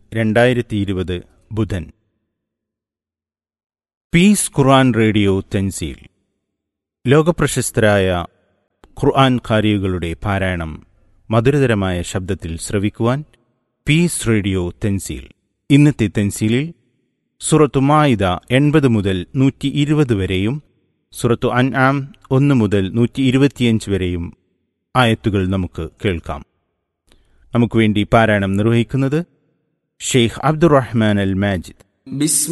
രണ്ടായിരത്തി ഇരുപത് ബുധൻ പീസ് ഖുർആൻ റേഡിയോ തെൻസീൽ ലോകപ്രശസ്തരായ ഖുർആൻ ഖാരികളുടെ പാരായണം മധുരതരമായ ശബ്ദത്തിൽ ശ്രവിക്കുവാൻ പീസ് റേഡിയോ തെൻസീൽ ഇന്നത്തെ തെൻസീലിൽ സുറത്തു മായിദ എൺപത് മുതൽ നൂറ്റി ഇരുപത് വരെയും സുറത്തു അൻആം ഒന്ന് മുതൽ നൂറ്റി ഇരുപത്തിയഞ്ച് വരെയും ആയത്തുകൾ നമുക്ക് കേൾക്കാം നമുക്ക് വേണ്ടി പാരായണം നിർവഹിക്കുന്നത് ഷെയ്ഖ് അബ്ദുറഹ്മാൻ അൽ മാജിദ് بسم